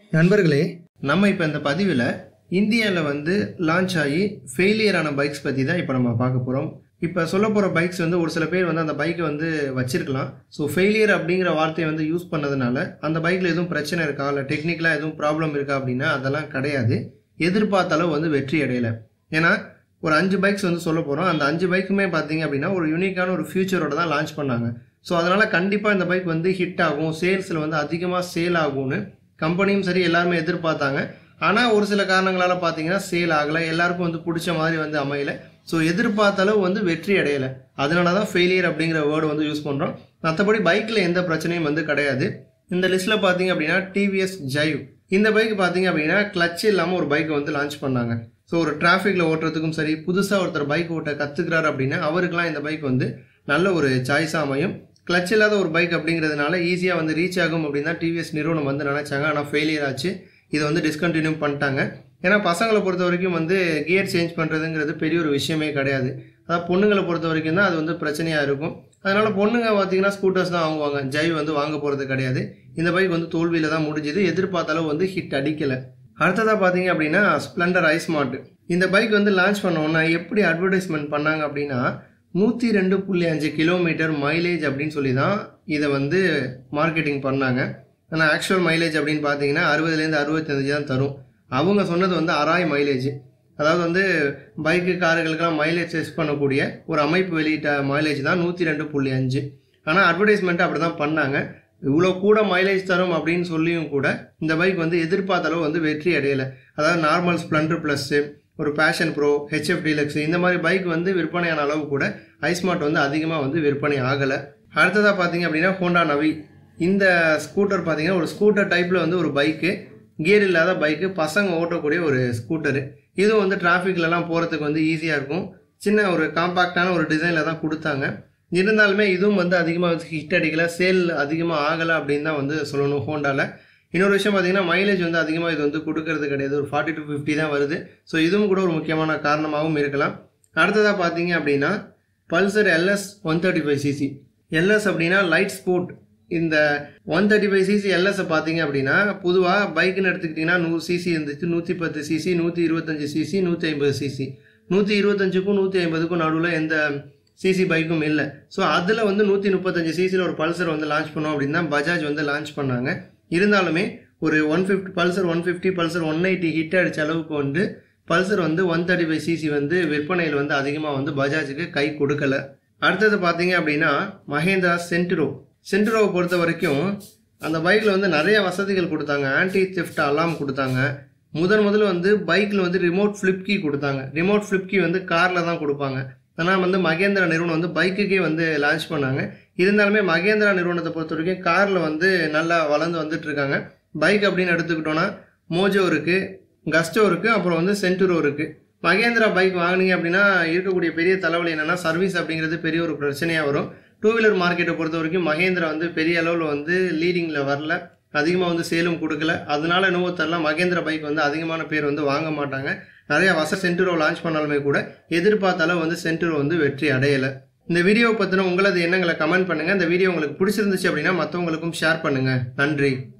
நண்பர்களே நம்ம இப்போ இந்த பதிவில் இந்தியாவில் வந்து லான்ச் ஆகி ஃபெயிலியர் ஆன பைக்ஸ் பற்றி தான் இப்போ நம்ம பார்க்க போகிறோம் இப்போ சொல்ல போகிற பைக்ஸ் வந்து ஒரு சில பேர் வந்து அந்த பைக்கை வந்து வச்சிருக்கலாம் ஸோ ஃபெயிலியர் அப்படிங்கிற வார்த்தையை வந்து யூஸ் பண்ணதுனால அந்த பைக்கில் எதுவும் பிரச்சனை இருக்கா இல்லை டெக்னிக்கலாக எதுவும் ப்ராப்ளம் இருக்கா அப்படின்னா அதெல்லாம் கிடையாது எதிர்பார்த்த அளவு வந்து வெற்றி அடையலை ஏன்னா ஒரு அஞ்சு பைக்ஸ் வந்து சொல்ல போகிறோம் அந்த அஞ்சு பைக்குமே பார்த்தீங்க அப்படின்னா ஒரு யூனிக்கான ஒரு ஃபியூச்சரோட தான் லான்ச் பண்ணாங்க ஸோ அதனால் கண்டிப்பாக இந்த பைக் வந்து ஹிட் ஆகும் சேல்ஸில் வந்து அதிகமாக சேல் ஆகும்னு கம்பெனியும் சரி எல்லாருமே எதிர்பார்த்தாங்க ஆனால் ஒரு சில காரணங்களால் பார்த்தீங்கன்னா சேல் ஆகலை எல்லாருக்கும் வந்து பிடிச்ச மாதிரி வந்து அமையல ஸோ எதிர்பார்த்த அளவு வந்து வெற்றி அடையலை அதனால தான் ஃபெயிலியர் அப்படிங்கிற வேர்டு வந்து யூஸ் பண்ணுறோம் மற்றபடி பைக்கில் எந்த பிரச்சனையும் வந்து கிடையாது இந்த லிஸ்ட்டில் பார்த்தீங்க அப்படின்னா டிவிஎஸ் ஜைவ் இந்த பைக் பார்த்தீங்க அப்படின்னா கிளச் இல்லாமல் ஒரு பைக்கை வந்து லான்ச் பண்ணாங்க ஸோ ஒரு டிராஃபிக்கில் ஓட்டுறதுக்கும் சரி புதுசாக ஒருத்தர் பைக் ஓட்ட கற்றுக்கிறாரு அப்படின்னா அவருக்கெல்லாம் இந்த பைக் வந்து நல்ல ஒரு சாய்ஸாக அமையும் கிளச் இல்லாத ஒரு பைக் அப்படிங்கிறதுனால ஈஸியாக வந்து ரீச் ஆகும் அப்படின்னு தான் டிவிஎஸ் நிறுவனம் வந்து நினச்சாங்க ஆனால் ஃபெயிலியர் ஆச்சு இதை வந்து டிஸ்கண்டினியூ பண்ணிட்டாங்க ஏன்னா பசங்களை பொறுத்த வரைக்கும் வந்து கியர் சேஞ்ச் பண்ணுறதுங்கிறது பெரிய ஒரு விஷயமே கிடையாது அதாவது பொண்ணுங்களை பொறுத்த வரைக்கும் தான் அது வந்து பிரச்சனையாக இருக்கும் அதனால் பொண்ணுங்க பார்த்தீங்கன்னா ஸ்கூட்டர்ஸ் தான் வாங்குவாங்க ஜைவ் வந்து வாங்க போகிறது கிடையாது இந்த பைக் வந்து தோல்வியில் தான் முடிஞ்சுது எதிர்பார்த்த அளவு வந்து ஹிட் அடிக்கலை அடுத்ததாக பார்த்தீங்க அப்படின்னா ஸ்ப்ளெண்டர் ஐஸ்மார்ட் இந்த பைக் வந்து லான்ச் பண்ணோன்னா எப்படி அட்வர்டைஸ்மெண்ட் பண்ணாங்க அப்படின்னா நூற்றி ரெண்டு புள்ளி அஞ்சு கிலோமீட்டர் மைலேஜ் அப்படின்னு சொல்லி தான் இதை வந்து மார்க்கெட்டிங் பண்ணாங்க ஆனால் ஆக்சுவல் மைலேஜ் அப்படின்னு பார்த்தீங்கன்னா அறுபதுலேருந்து அறுபத்தஞ்சு தான் தரும் அவங்க சொன்னது வந்து அராய் மைலேஜ் அதாவது வந்து பைக்கு கார்களுக்கெல்லாம் மைலேஜ் டெஸ்ட் பண்ணக்கூடிய ஒரு அமைப்பு வெளியிட்ட மைலேஜ் தான் நூற்றி ரெண்டு புள்ளி அஞ்சு ஆனால் அட்வர்டைஸ்மெண்ட்டு அப்படி தான் பண்ணாங்க இவ்வளோ கூட மைலேஜ் தரும் அப்படின்னு சொல்லியும் கூட இந்த பைக் வந்து எதிர்பார்த்த அளவு வந்து வெற்றி அடையலை அதாவது நார்மல் ஸ்ப்ளெண்டர் ப்ளஸ்ஸு ஒரு பேஷன் ப்ரோ ஹெச்எஃப் டீலக்ஸ் இந்த மாதிரி பைக் வந்து விற்பனையான அளவு கூட ஐஸ்மார்ட் வந்து அதிகமாக வந்து விற்பனை ஆகலை அடுத்ததாக பார்த்தீங்க அப்படின்னா ஹோண்டா நவி இந்த ஸ்கூட்டர் பார்த்தீங்கன்னா ஒரு ஸ்கூட்டர் டைப்பில் வந்து ஒரு பைக்கு கியர் இல்லாத பைக்கு பசங்க ஓட்டக்கூடிய ஒரு ஸ்கூட்டரு இதுவும் வந்து டிராஃபிக்லலாம் போகிறதுக்கு வந்து ஈஸியாக இருக்கும் சின்ன ஒரு காம்பாக்டான ஒரு டிசைனில் தான் கொடுத்தாங்க இருந்தாலுமே இதுவும் வந்து அதிகமாக ஹிட் அடிக்கலை சேல் அதிகமாக ஆகலை அப்படின்னு தான் வந்து சொல்லணும் ஹோண்டாவில் இன்னொரு விஷயம் பார்த்தீங்கன்னா மைலேஜ் வந்து அதிகமாக இது வந்து கொடுக்கறது கிடையாது ஒரு ஃபார்ட்டி டு ஃபிஃப்டி தான் வருது ஸோ இதுவும் கூட ஒரு முக்கியமான காரணமாகவும் இருக்கலாம் அடுத்ததாக பார்த்தீங்க அப்படின்னா Pulsar LS one thirty five CC LS அப்படின்னா லைட் ஸ்போர்ட் இந்த ஒன் தேர்ட்டி ஃபைவ் சிசி எல்எஸை பார்த்தீங்க அப்படின்னா பொதுவாக பைக்குன்னு எடுத்துக்கிட்டிங்கன்னா நூறு சிசி இருந்துச்சு நூற்றி பத்து சிசி நூற்றி இருபத்தஞ்சி சிசி நூற்றி ஐம்பது சிசி நூற்றி இருபத்தஞ்சுக்கும் நூற்றி ஐம்பதுக்கும் நடுவில் எந்த சிசி பைக்கும் இல்லை ஸோ அதில் வந்து நூற்றி முப்பத்தஞ்சு சிசியில் ஒரு பல்சர் வந்து லான்ச் பண்ணோம் அப்படின்னு தான் பஜாஜ் வந்து லான்ச் பண்ணாங்க இருந்தாலுமே ஒரு one fifty Pulsar one fifty Pulsar one eighty hit அடித்த அளவுக்கு வந்து பல்சர் வந்து ஒன் தேர்ட்டி ஃபைவ் சிசி வந்து விற்பனையில் வந்து அதிகமாக வந்து பஜாஜுக்கு கை கொடுக்கல அடுத்தது பார்த்தீங்க அப்படின்னா மஹேந்திரா சென்ட்ரோ சென்ட்ரோவை பொறுத்த வரைக்கும் அந்த பைக்கில் வந்து நிறைய வசதிகள் கொடுத்தாங்க ஆன்டி தெஃப்ட் அலாம் கொடுத்தாங்க முதன் முதல்ல வந்து பைக்கில் வந்து ரிமோட் ஃப்ளிப் கீ கொடுத்தாங்க ரிமோட் ஃப்ளிப் கீ வந்து காரில் தான் கொடுப்பாங்க ஆனால் வந்து மகேந்திரா நிறுவனம் வந்து பைக்குக்கே வந்து லான்ச் பண்ணாங்க இருந்தாலுமே மகேந்திரா நிறுவனத்தை பொறுத்த வரைக்கும் காரில் வந்து நல்லா வளர்ந்து வந்துட்டு இருக்காங்க பைக் அப்படின்னு எடுத்துக்கிட்டோன்னா மோஜோ இருக்குது கஸ்டோ இருக்குது அப்புறம் வந்து சென்டூரோ இருக்குது மகேந்திரா பைக் வாங்கினீங்க அப்படின்னா இருக்கக்கூடிய பெரிய தலைவலி என்னென்னா சர்வீஸ் அப்படிங்கிறது பெரிய ஒரு பிரச்சனையாக வரும் டூ வீலர் மார்க்கெட்டை பொறுத்த வரைக்கும் மகேந்திரா வந்து பெரிய அளவில் வந்து லீடிங்கில் வரல அதிகமாக வந்து சேலும் கொடுக்கல அதனால என்னவோ தெரில மகேந்திரா பைக் வந்து அதிகமான பேர் வந்து வாங்க மாட்டாங்க நிறைய வச சென்டூரோ லான்ச் பண்ணாலுமே கூட எதிர்பார்த்த அளவு வந்து சென்டூரோ வந்து வெற்றி அடையலை இந்த வீடியோ பற்றின உங்களது எண்ணங்களை கமெண்ட் பண்ணுங்கள் இந்த வீடியோ உங்களுக்கு பிடிச்சிருந்துச்சு அப்படின்னா மற்றவங்களுக்கும் ஷேர் பண்ணுங்கள் நன்றி